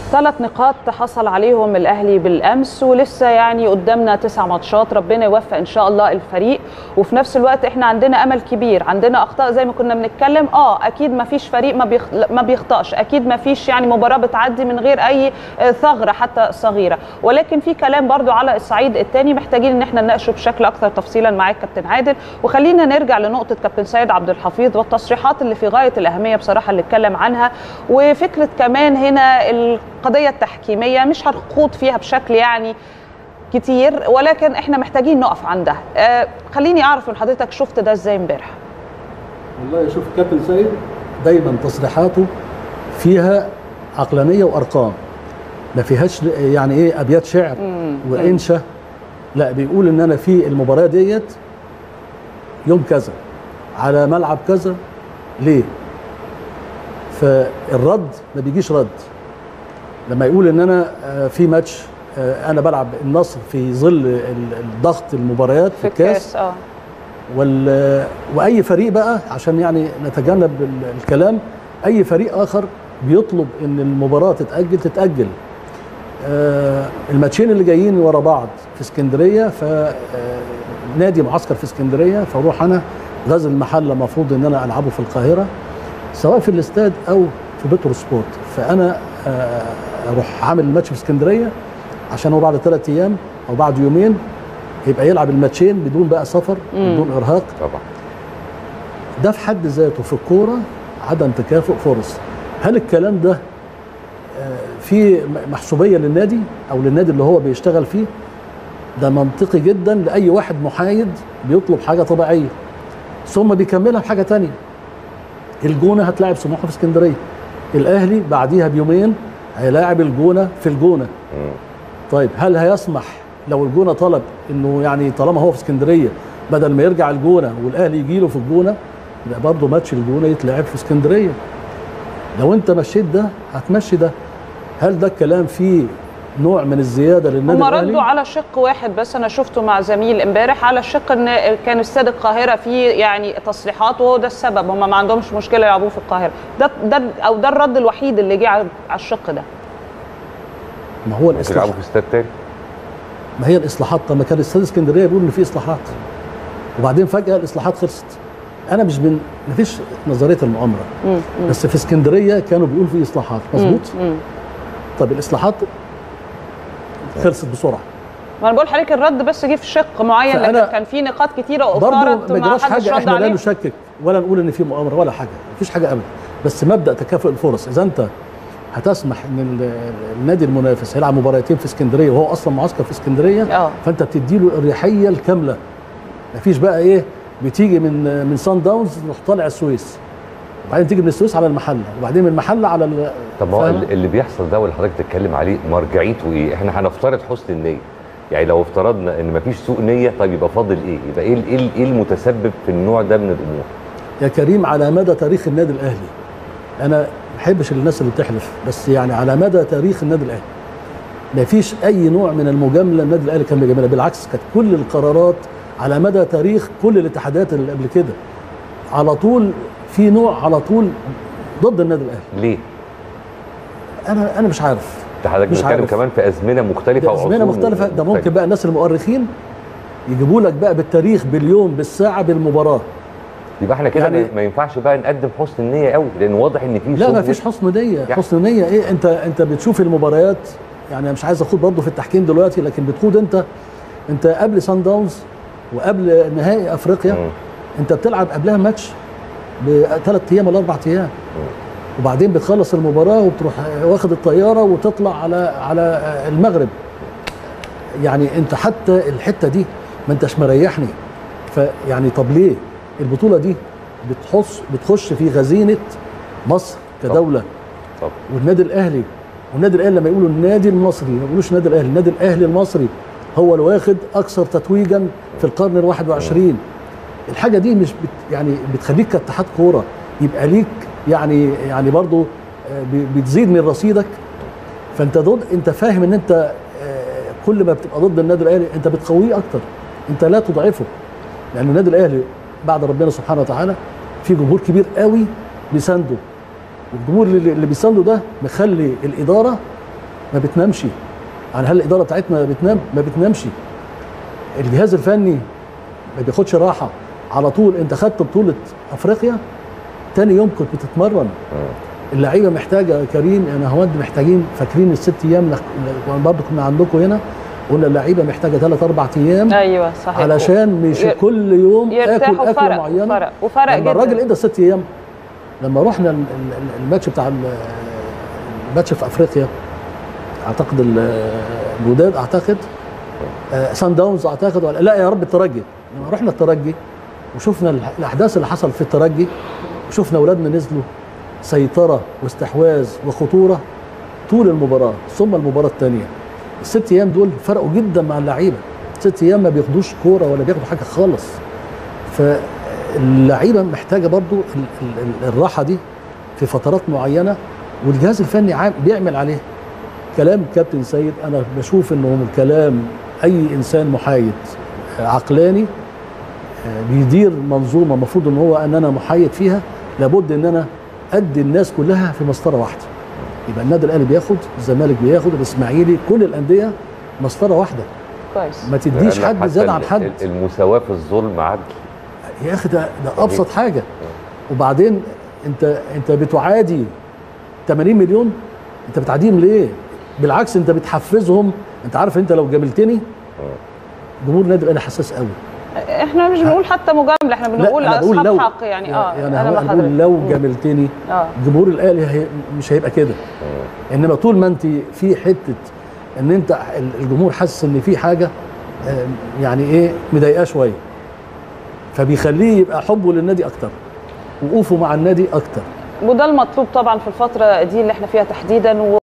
ثلاث نقاط حصل عليهم الاهلي بالامس ولسه يعني قدامنا تسع ماتشات ربنا يوفق ان شاء الله الفريق وفي نفس الوقت احنا عندنا امل كبير عندنا اخطاء زي ما كنا بنتكلم اه اكيد ما فيش فريق ما بيخ... ما بيخطاش اكيد ما فيش يعني مباراه بتعدي من غير اي ثغره حتى صغيره ولكن في كلام برضو على الصعيد الثاني محتاجين ان احنا نناقشه بشكل اكثر تفصيلا معاك كابتن عادل وخلينا نرجع لنقطه كابتن سيد عبد الحفيظ والتصريحات اللي في غايه الاهميه بصراحه اللي اتكلم عنها وفكره كمان هنا القضيه التحكيميه مش هنخوض فيها بشكل يعني كتير ولكن احنا محتاجين نقف عندها آه خليني اعرف من حضرتك شفت ده ازاي امبارح والله شوف كابتن سيد دايما تصريحاته فيها عقلانيه وارقام ما فيهاش يعني ايه ابيات شعر وانشا لا بيقول ان انا في المباراه ديت يوم كذا على ملعب كذا ليه فالرد ما بيجيش رد لما يقول ان انا في ماتش انا بلعب النصر في ظل الضغط المباريات في, في الكاس اه وال... واي فريق بقى عشان يعني نتجنب الكلام اي فريق اخر بيطلب ان المباراه تتاجل تتاجل آه الماتشين اللي جايين ورا بعض في اسكندريه فنادي معسكر في اسكندريه فاروح انا غزل المحله المفروض ان انا العبه في القاهره سواء في الاستاد او في بترو سبورت فانا آه اروح عامل الماتش في اسكندريه عشان هو بعد ثلاث ايام او بعد يومين يبقى يلعب الماتشين بدون بقى سفر مم. بدون ارهاق طبعا ده في حد ذاته في الكوره عدم تكافؤ فرص هل الكلام ده آه، في محسوبيه للنادي او للنادي اللي هو بيشتغل فيه ده منطقي جدا لاي واحد محايد بيطلب حاجه طبيعيه ثم بيكملها بحاجه تانية الجونه هتلاعب سموحه في اسكندريه الاهلي بعديها بيومين هيلاعب الجونه في الجونه مم. طيب هل هيسمح لو الجونه طلب انه يعني طالما هو في اسكندريه بدل ما يرجع الجونه والاهلي يجي له في الجونه يبقى برضه ماتش الجونه يتلعب في اسكندريه لو انت مشيت ده هتمشي ده هل ده الكلام فيه نوع من الزياده للنادي هم الاهلي ردوا على شق واحد بس انا شفته مع زميل امبارح على الشق ان كان استاد القاهره فيه يعني تصريحات وهو ده السبب هم ما عندهمش مشكله يلعبوه في القاهره ده ده او ده الرد الوحيد اللي جه على على الشق ده ما هو ممكن الاصلاح يلعبوا في استاد تاني ما هي الاصلاحات طب ما كان استاد اسكندريه بيقول ان في اصلاحات وبعدين فجاه الاصلاحات خلصت انا مش من ما فيش نظريه المؤامره مم. مم. بس في اسكندريه كانوا بيقولوا في اصلاحات مظبوط مم. طب الاصلاحات خلصت بسرعه ما انا بقول لحضرتك الرد بس جه في شق معين لكن فأنا كان في نقاط كتيره برضه اثارت ما وما جراش حدش حاجه رد احنا لا عليها نشكك ولا نقول ان في مؤامره ولا حاجه مفيش حاجه ابدا بس مبدا تكافؤ الفرص اذا انت هتسمح ان ال- النادي المنافس هيلعب مباراتين في اسكندريه وهو اصلا معسكر في اسكندريه اه فانت بتدي له الاريحيه الكامله مفيش بقى ايه بتيجي من من سان داونز تروح طالع السويس وبعدين تيجي من السويس على المحله وبعدين من المحله على ال- طب ما هو فاهم؟ ال- اللي بيحصل ده واللي حضرتك بتتكلم عليه مرجعيته ايه؟ احنا هنفترض حسن النيه يعني لو افترضنا ان مفيش سوء نيه طيب يبقى فاضل ايه؟ يبقى ايه ال- ايه ال- ايه المتسبب في النوع ده من الامور؟ يا كريم على مدى تاريخ النادي الاهلي انا ما بحبش الناس اللي بتحلف بس يعني على مدى تاريخ النادي الاهلي ما فيش اي نوع من المجامله النادي الاهلي كان بيجاملها بالعكس كانت كل القرارات على مدى تاريخ كل الاتحادات اللي قبل كده على طول في نوع على طول ضد النادي الاهلي ليه؟ انا انا مش عارف انت حضرتك مش بتتكلم عارف. كمان في ازمنه مختلفه ازمنه وعصور مختلفه ده ممكن مختلفة. بقى الناس المؤرخين يجيبوا لك بقى بالتاريخ باليوم بالساعه بالمباراه يبقى احنا كده يعني- ما- ما ينفعش بقى نقدم حسن النيه قوي لان واضح ان في لا سوء ما فيش حسن نيه يعني- حسن نيه ايه انت انت بتشوف المباريات يعني أنا مش عايز اخوض برضه في التحكيم دلوقتي لكن بتخوض انت انت قبل سان داونز وقبل نهائي افريقيا مم. انت بتلعب قبلها ماتش بثلاث ايام ولا اربع ايام وبعدين بتخلص المباراه وبتروح واخد الطياره وتطلع على على المغرب يعني انت حتى الحته دي ما انتش مريحني فيعني طب ليه البطوله دي بتحص بتخش في خزينه مصر كدوله طب والنادي الاهلي والنادي الاهلي لما يقولوا النادي المصري ما يقولوش النادي الاهلي النادي الاهلي المصري هو اللي واخد اكثر تتويجا في القرن ال 21 الحاجه دي مش بت يعني بتخليك كاتحاد كوره يبقى ليك يعني يعني برضو آه، ب- بتزيد من رصيدك فانت ضد انت فاهم ان انت آه، كل ما بتبقى ضد النادي الاهلي انت بتقويه اكتر انت لا تضعفه لان النادي الاهلي بعد ربنا سبحانه وتعالى في جمهور كبير قوي بيسانده والجمهور اللي اللي بيسانده ده مخلي الاداره ما بتنامش يعني هل الاداره بتاعتنا بتنام ما بتنامش الجهاز الفني ما بياخدش راحه على طول انت خدت بطوله افريقيا تاني يوم كنت بتتمرن اللعيبه محتاجه يا كريم انا هود محتاجين فاكرين الست ايام اللي برضه كنا عندكم هنا قلنا اللعيبه محتاجه ثلاث اربع ايام ايوه صحيح علشان مش ي- كل يوم اكل يرتاحوا اكله فرق معينه فرق وفرق لما جدا الراجل ادى ست ايام لما رحنا ال- ال- الماتش بتاع ال- الماتش في افريقيا اعتقد ال- الوداد اعتقد آه، سان داونز اعتقد ولا لا يا رب الترجي لما رحنا الترجي وشفنا ال- الاحداث اللي حصل في الترجي وشفنا اولادنا نزلوا سيطره واستحواذ وخطوره طول المباراه ثم المباراه الثانيه الست ايام دول فرقوا جدا مع اللعيبه ست ايام ما بياخدوش كوره ولا بياخدوا حاجه خالص فاللعيبه محتاجه برضو ال- ال- ال- الراحه دي في فترات معينه والجهاز الفني عام بيعمل عليه كلام كابتن سيد انا بشوف انه من كلام اي انسان محايد عقلاني آه، بيدير منظومه المفروض ان هو ان انا محايد فيها لابد ان انا ادي الناس كلها في مسطره واحده يبقى النادي الاهلي بياخد الزمالك بياخد الاسماعيلي كل الانديه مسطره واحده كويس ما تديش لأن حد حتى زاد عن ال- حد ال- المساواه في الظلم عدل يا اخي ده ده ابسط حاجه وبعدين انت انت بتعادي 80 مليون انت بتعاديهم ليه؟ بالعكس انت بتحفزهم انت عارف انت لو جاملتني جمهور النادي الاهلي حساس قوي احنا مش بنقول حتى مجامله احنا بنقول أنا بقول اصحاب لو حق يعني اه يعني انا انا مع بقول حضرتك لو مم. جاملتني اه جمهور الاهلي هي مش هيبقى كده انما طول ما انت في حته ان انت الجمهور حاسس ان في حاجه آه، يعني ايه مضايقاه شويه فبيخليه يبقى حبه للنادي اكتر وقوفه مع النادي اكتر وده المطلوب طبعا في الفتره دي اللي احنا فيها تحديدا